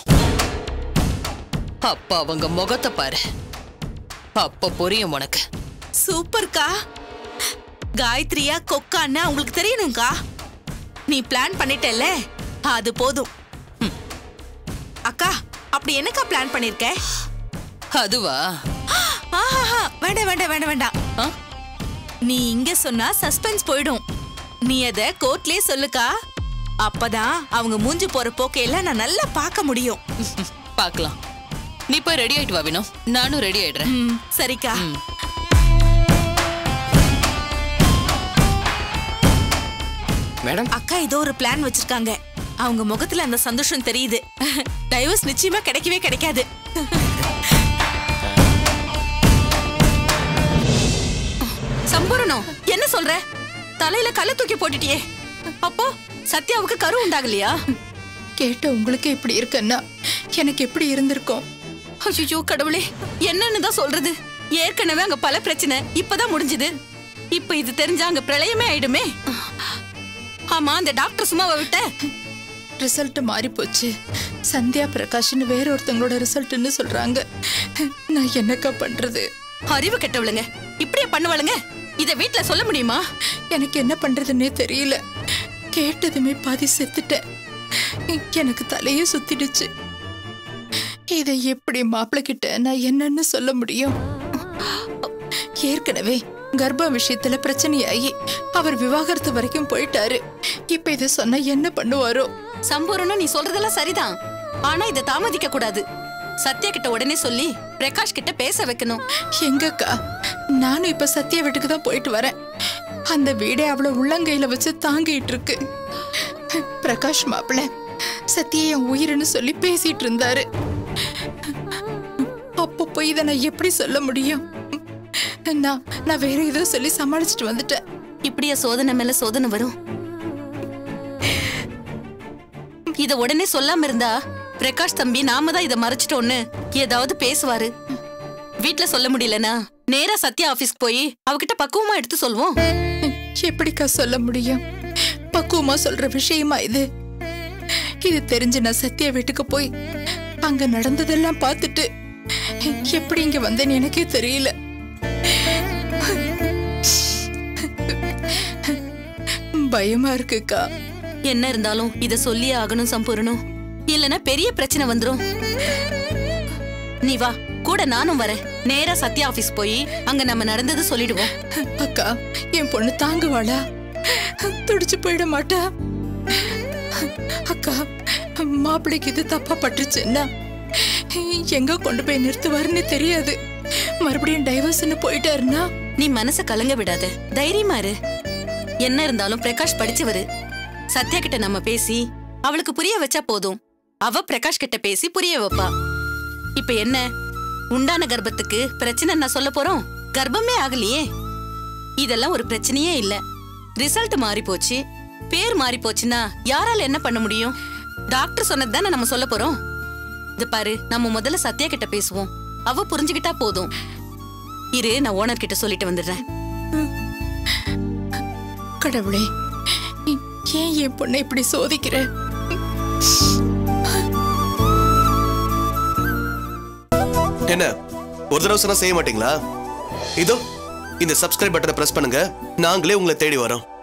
I: அப்ப அவங்க முகத்தை பாரு அப்ப புரியும் உனக்கு
G: சூப்பர்க்கா காயத்ரியா கொக்கான்னு அவங்களுக்கு தெரியணும்க்கா நீ பிளான் பண்ணிட்டல்ல அது போதும் ம். அக்கா அப்படி என்னக்கா பிளான் பண்ணிருக்க
I: அதுவா
G: ஆஹாஹா, வேண்டாம் வேண்டாம் வேண்டாம் வேண்டாம் நீ இங்க சொன்னா சஸ்பென்ஸ் போயிடும் நீ அத கோர்ட்லயே சொல்லுக்கா அப்பதான் அவங்க மூஞ்சி போற போக்கையெல்லாம் நான் நல்லா பார்க்க முடியும்
I: பார்க்கலாம் நீ போய் ரெடி ஆயிட்டு வா வினோ நானும் ரெடி ஆயிடுறேன்
G: ம், சரிக்கா
N: மேடம்
G: அக்கா ஏதோ ஒரு பிளான் வச்சிருக்காங்க அவங்க முகத்துல அந்த சந்தோஷம் தெரியுது டைவர்ஸ் நிச்சயமா கிடைக்கவே கிடைக்காது சம்பூரணம் என்ன சொல்ற தலையில கல்ல தூக்கி போட்டுட்டியே அப்போ சத்யாவுக்கு கரு உண்டாகலையா
K: கேட்ட உங்களுக்கு இப்படி இருக்குன்னா எனக்கு எப்படி இருந்திருக்கும்
G: ஐயோ கடவுளே என்னன்னு தான் சொல்றது ஏற்கனவே அங்க பல பிரச்சனை இப்பதான் முடிஞ்சது இப்ப இது தெரிஞ்சா அங்க பிரளயமே ஆயிடுமே ஆமா அந்த டாக்டர் சும்மாவை விட்ட
K: ரிசல்ட் மாறி போச்சு சந்தியா பிரகாஷ்னு வேற ஒருத்தங்களோட ரிசல்ட்னு சொல்றாங்க நான் என்னக்கா பண்றது
G: அறிவு கெட்டவளுங்க இப்படியே பண்ணுவாளுங்க இத வீட்ல சொல்ல முடியுமா
K: எனக்கு என்ன பண்றதுன்னே தெரியல கேட்டதுமே பாதி செத்துட்டேன் எனக்கு தலையே சுத்திடுச்சு இதை எப்படி மாப்பிள்ள கிட்ட நான் என்னன்னு சொல்ல முடியும் ஏற்கனவே கர்ப்ப விஷயத்துல பிரச்சனையாகி அவர் விவாகரத்து வரைக்கும் போயிட்டாரு இப்ப இதை சொன்னா என்ன பண்ணுவாரோ
G: சம்பூரணம் நீ சொல்றதெல்லாம் சரிதான் ஆனா இத தாமதிக்க கூடாது சத்யா கிட்ட உடனே சொல்லி பிரகாஷ் கிட்ட பேச வைக்கணும்
K: எங்கக்கா நானும் இப்ப சத்யா வீட்டுக்கு தான் போயிட்டு வரேன் அந்த வீடே அவள உள்ளங்கையில வச்சு தாங்கிட்டு இருக்கு பிரகாஷ் மாப்பிள்ள சத்யா என் உயிர்னு சொல்லி பேசிட்டு இருந்தாரு அப்போ போய் இதை நான் எப்படி சொல்ல முடியும் நான் நான் வேற ஏதோ சொல்லி சமாளிச்சுட்டு வந்துட்டேன்
G: இப்படியா சோதனை மேல சோதனை வரும் இத உடனே சொல்லாம இருந்தா பிரகாஷ் தம்பி நாம தான் இத மறைச்சிட்டோன்னு ஏதாவது பேசுவாரு வீட்ல சொல்ல முடியலனா நேரா சத்யா ஆபீஸ்க்கு போய் அவகிட்ட பக்குவமா எடுத்து சொல்வோம்
K: எப்படிக்கா சொல்ல முடியும் பக்குவமா சொல்ற விஷயமா இது இது தெரிஞ்சு நான் சத்யா வீட்டுக்கு போய் அங்க நடந்ததெல்லாம் பார்த்துட்டு எப்படி இங்க வந்தேன்னு எனக்கே தெரியல பயமா இருக்குக்கா
G: என்ன இருந்தாலும் இத சொல்லியே ஆகணும் சம்பூரணம் இல்லனா பெரிய பிரச்சனை வந்துரும் நீ வா கூட நானும் வரேன் நேரா சத்யா ஆபீஸ் போய் அங்க நம்ம நடந்தது சொல்லிடுவோம்
K: அக்கா என் பொண்ணு தாங்குவாளா துடிச்சு போயிட மாட்டா அக்கா மாப்பிள்ளைக்கு இது தப்பா பட்டுச்சுன்னா எங்க கொண்டு போய் நிறுத்துவாருன்னு தெரியாது மறுபடியும் டைவர்ஸ்னு போயிட்டாருன்னா
G: நீ மனச கலங்க விடாத தைரியமா இரு என்ன இருந்தாலும் பிரகாஷ் படிச்சவரு சத்யா கிட்ட நம்ம பேசி அவளுக்கு புரிய வச்சா போதும் அவ பிரகாஷ் கிட்ட பேசி புரிய வைப்பா இப்ப என்ன உண்டான கர்ப்பத்துக்கு பிரச்சனை நான் சொல்ல போறோம் கர்ப்பமே ஆகலையே இதெல்லாம் ஒரு பிரச்சனையே இல்ல ரிசல்ட் மாறி போச்சு பேர் மாறி போச்சுன்னா யாரால என்ன பண்ண முடியும் டாக்டர் சொன்னது தானே நம்ம சொல்ல போறோம் இது பாரு நம்ம முதல்ல சத்யா கிட்ட பேசுவோம் அவ புரிஞ்சுகிட்டா போதும் இரு நான் ஓனர் கிட்ட சொல்லிட்டு வந்துடுறேன்
K: கடவுளே நீ ஏன் என் பொண்ணை இப்படி சோதிக்கிற
C: என்ன ஒரு தடவை சொன்னா செய்ய மாட்டீங்களா இதோ இந்த சப்ஸ்கிரைப் பட்டனை பிரஸ் பண்ணுங்க நாங்களே உங்களை தேடி வரோம்